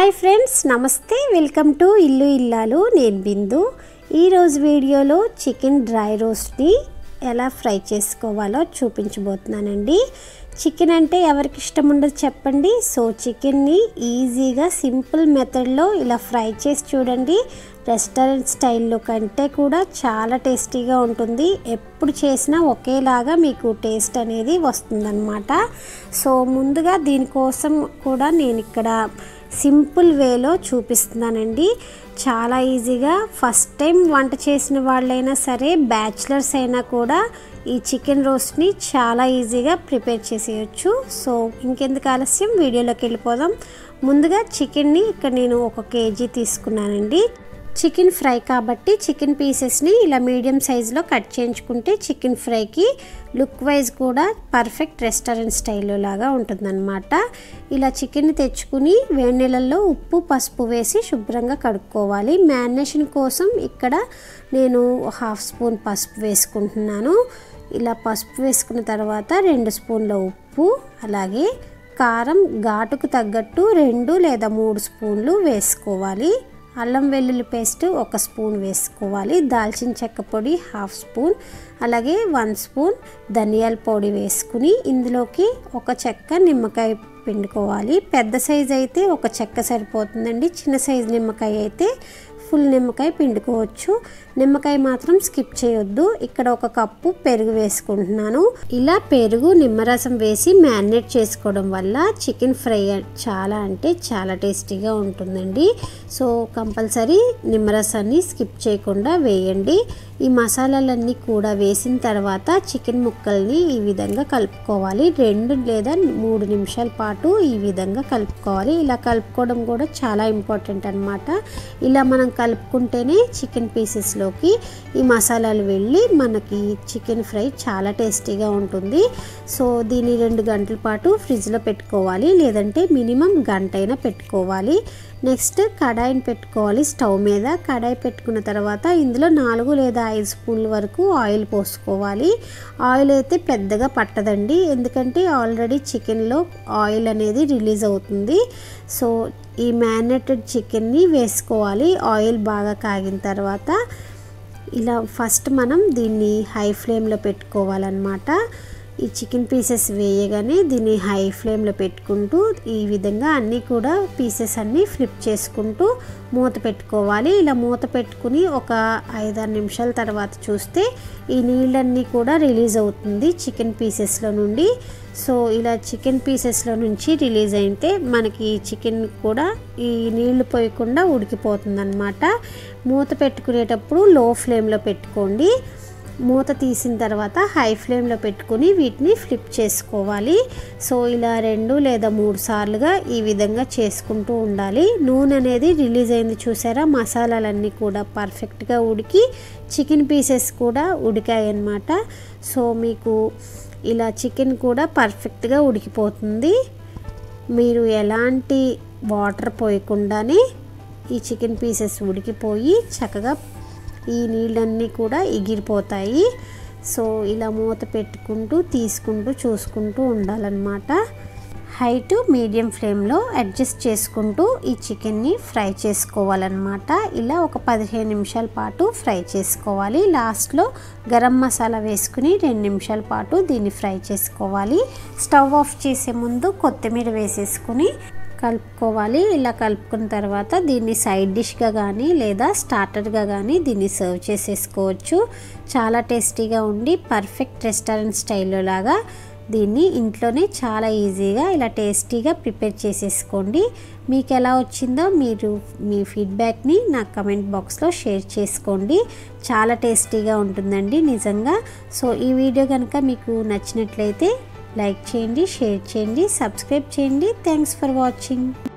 hi friends నమస్తే welcome to Illu Illalu నేను బిందు ఈరోజు వీడియోలో చికెన్ డ్రై రోస్ట్ని ఎలా ఫ్రై చేసుకోవాలో చూపించబోతున్నానండి చికెన్ అంటే ఎవరికి ఇష్టం ఉండదు చెప్పండి సో చికెన్ని ఈజీగా సింపుల్ మెథడ్లో ఇలా ఫ్రై చేసి చూడండి రెస్టారెంట్ స్టైల్లో కంటే కూడా చాలా టేస్టీగా ఉంటుంది ఎప్పుడు చేసినా ఒకేలాగా మీకు టేస్ట్ అనేది వస్తుందన్నమాట సో ముందుగా దీనికోసం కూడా నేను ఇక్కడ సింపుల్ వేలో చూపిస్తున్నానండి చాలా ఈజీగా ఫస్ట్ టైం వంట చేసిన వాళ్ళైనా సరే బ్యాచిలర్స్ అయినా కూడా ఈ చికెన్ రోస్ట్ని చాలా ఈజీగా ప్రిపేర్ చేసేయచ్చు సో ఇంకెందుకు ఆలస్యం వీడియోలోకి వెళ్ళిపోదాం ముందుగా చికెన్ని ఇక్కడ నేను ఒక కేజీ తీసుకున్నానండి చికెన్ ఫ్రై కాబట్టి చికెన్ పీసెస్ని ఇలా మీడియం సైజులో కట్ చేయించుకుంటే చికెన్ ఫ్రైకి లుక్ వైజ్ కూడా పర్ఫెక్ట్ రెస్టారెంట్ స్టైల్లో లాగా ఉంటుందన్నమాట ఇలా చికెన్ తెచ్చుకుని వేడి నీళ్ళల్లో ఉప్పు పసుపు వేసి శుభ్రంగా కడుక్కోవాలి మ్యారినేషన్ కోసం ఇక్కడ నేను హాఫ్ స్పూన్ పసుపు వేసుకుంటున్నాను ఇలా పసుపు వేసుకున్న తర్వాత రెండు స్పూన్ల ఉప్పు అలాగే కారం ఘాటుకు తగ్గట్టు రెండు లేదా మూడు స్పూన్లు వేసుకోవాలి అల్లం వెల్లుల్లి పేస్ట్ ఒక స్పూన్ వేసుకోవాలి దాల్చిన చెక్క పొడి హాఫ్ స్పూన్ అలాగే వన్ స్పూన్ ధనియాల పొడి వేసుకుని ఇందులోకి ఒక చెక్క నిమ్మకాయ పిండుకోవాలి పెద్ద సైజ్ అయితే ఒక చెక్క సరిపోతుందండి చిన్న సైజు నిమ్మకాయ అయితే ఫుల్ నిమ్మకాయ పిండుకోవచ్చు నిమ్మకాయ మాత్రం స్కిప్ చేయొద్దు ఇక్కడ ఒక కప్పు పెరుగు వేసుకుంటున్నాను ఇలా పెరుగు నిమ్మరసం వేసి మ్యారినేట్ చేసుకోవడం వల్ల చికెన్ ఫ్రై చాలా అంటే చాలా టేస్టీగా ఉంటుందండి సో కంపల్సరీ నిమ్మరసాన్ని స్కిప్ చేయకుండా వేయండి ఈ మసాలాలన్నీ కూడా వేసిన తర్వాత చికెన్ ముక్కల్ని ఈ విధంగా కలుపుకోవాలి రెండు లేదా మూడు నిమిషాల పాటు ఈ విధంగా కలుపుకోవాలి ఇలా కలుపుకోవడం కూడా చాలా ఇంపార్టెంట్ అనమాట ఇలా మనం కలుపుకుంటేనే చికెన్ పీసెస్లోకి ఈ మసాలాలు వెళ్ళి మనకి చికెన్ ఫ్రై చాలా టేస్టీగా ఉంటుంది సో దీన్ని రెండు గంటల పాటు ఫ్రిడ్జ్లో పెట్టుకోవాలి లేదంటే మినిమం గంట అయినా పెట్టుకోవాలి నెక్స్ట్ కడాయిని పెట్టుకోవాలి స్టవ్ మీద కడాయి పెట్టుకున్న తర్వాత ఇందులో నాలుగు లేదా ఐదు స్పూన్ల వరకు ఆయిల్ పోసుకోవాలి ఆయిల్ అయితే పెద్దగా పట్టదండి ఎందుకంటే ఆల్రెడీ చికెన్లో ఆయిల్ అనేది రిలీజ్ అవుతుంది సో ఈ మ్యారినేటెడ్ చికెన్ని వేసుకోవాలి ఆయిల్ బాగా కాగిన తర్వాత ఇలా ఫస్ట్ మనం దీన్ని హై ఫ్లేమ్లో పెట్టుకోవాలన్నమాట ఈ చికెన్ పీసెస్ వేయగానే దీన్ని హై ఫ్లేమ్లో పెట్టుకుంటూ ఈ విధంగా అన్నీ కూడా పీసెస్ అన్నీ ఫ్లిప్ చేసుకుంటూ మూత పెట్టుకోవాలి ఇలా మూత పెట్టుకుని ఒక ఐదారు నిమిషాల తర్వాత చూస్తే ఈ నీళ్ళన్నీ కూడా రిలీజ్ అవుతుంది చికెన్ పీసెస్లో నుండి సో ఇలా చికెన్ పీసెస్లో నుంచి రిలీజ్ అయితే మనకి చికెన్ కూడా ఈ నీళ్లు పోయకుండా ఉడికిపోతుంది అనమాట మూత పెట్టుకునేటప్పుడు లో ఫ్లేమ్లో పెట్టుకోండి మూత తీసిన తర్వాత హై ఫ్లేమ్లో పెట్టుకుని వీటిని ఫ్లిప్ చేసుకోవాలి సో ఇలా రెండు లేదా మూడు సార్లుగా ఈ విధంగా చేసుకుంటూ ఉండాలి నూనె అనేది రిలీజ్ అయింది చూసారా మసాలాలన్నీ కూడా పర్ఫెక్ట్గా ఉడికి చికెన్ పీసెస్ కూడా ఉడికాయి అన్నమాట సో మీకు ఇలా చికెన్ కూడా పర్ఫెక్ట్గా ఉడికిపోతుంది మీరు ఎలాంటి వాటర్ పోయకుండానే ఈ చికెన్ పీసెస్ ఉడికిపోయి చక్కగా ఈ నీళ్ళన్నీ కూడా ఎగిరిపోతాయి సో ఇలా మూత పెట్టుకుంటూ తీసుకుంటూ చూసుకుంటూ ఉండాలన్నమాట హై టు మీడియం ఫ్లేమ్లో అడ్జస్ట్ చేసుకుంటూ ఈ చికెన్ని ఫ్రై చేసుకోవాలన్నమాట ఇలా ఒక పదిహేను నిమిషాల పాటు ఫ్రై చేసుకోవాలి లాస్ట్లో గరం మసాలా వేసుకుని రెండు నిమిషాల పాటు దీన్ని ఫ్రై చేసుకోవాలి స్టవ్ ఆఫ్ చేసే ముందు కొత్తిమీర వేసేసుకుని కలుపుకోవాలి ఇలా కలుపుకున్న తర్వాత దీన్ని సైడ్ డిష్గా కానీ లేదా స్టార్టర్గా కానీ దీన్ని సర్వ్ చేసేసుకోవచ్చు చాలా టేస్టీగా ఉండి పర్ఫెక్ట్ రెస్టారెంట్ స్టైల్లో లాగా దీన్ని ఇంట్లోనే చాలా ఈజీగా ఇలా టేస్టీగా ప్రిపేర్ చేసేసుకోండి మీకు ఎలా వచ్చిందో మీరు మీ ఫీడ్బ్యాక్ని నా కమెంట్ బాక్స్లో షేర్ చేసుకోండి చాలా టేస్టీగా ఉంటుందండి నిజంగా సో ఈ వీడియో కనుక మీకు నచ్చినట్లయితే లైక్ చేయండి షేర్ చేయండి సబ్స్క్రైబ్ చేయండి థ్యాంక్స్ ఫర్ వాచింగ్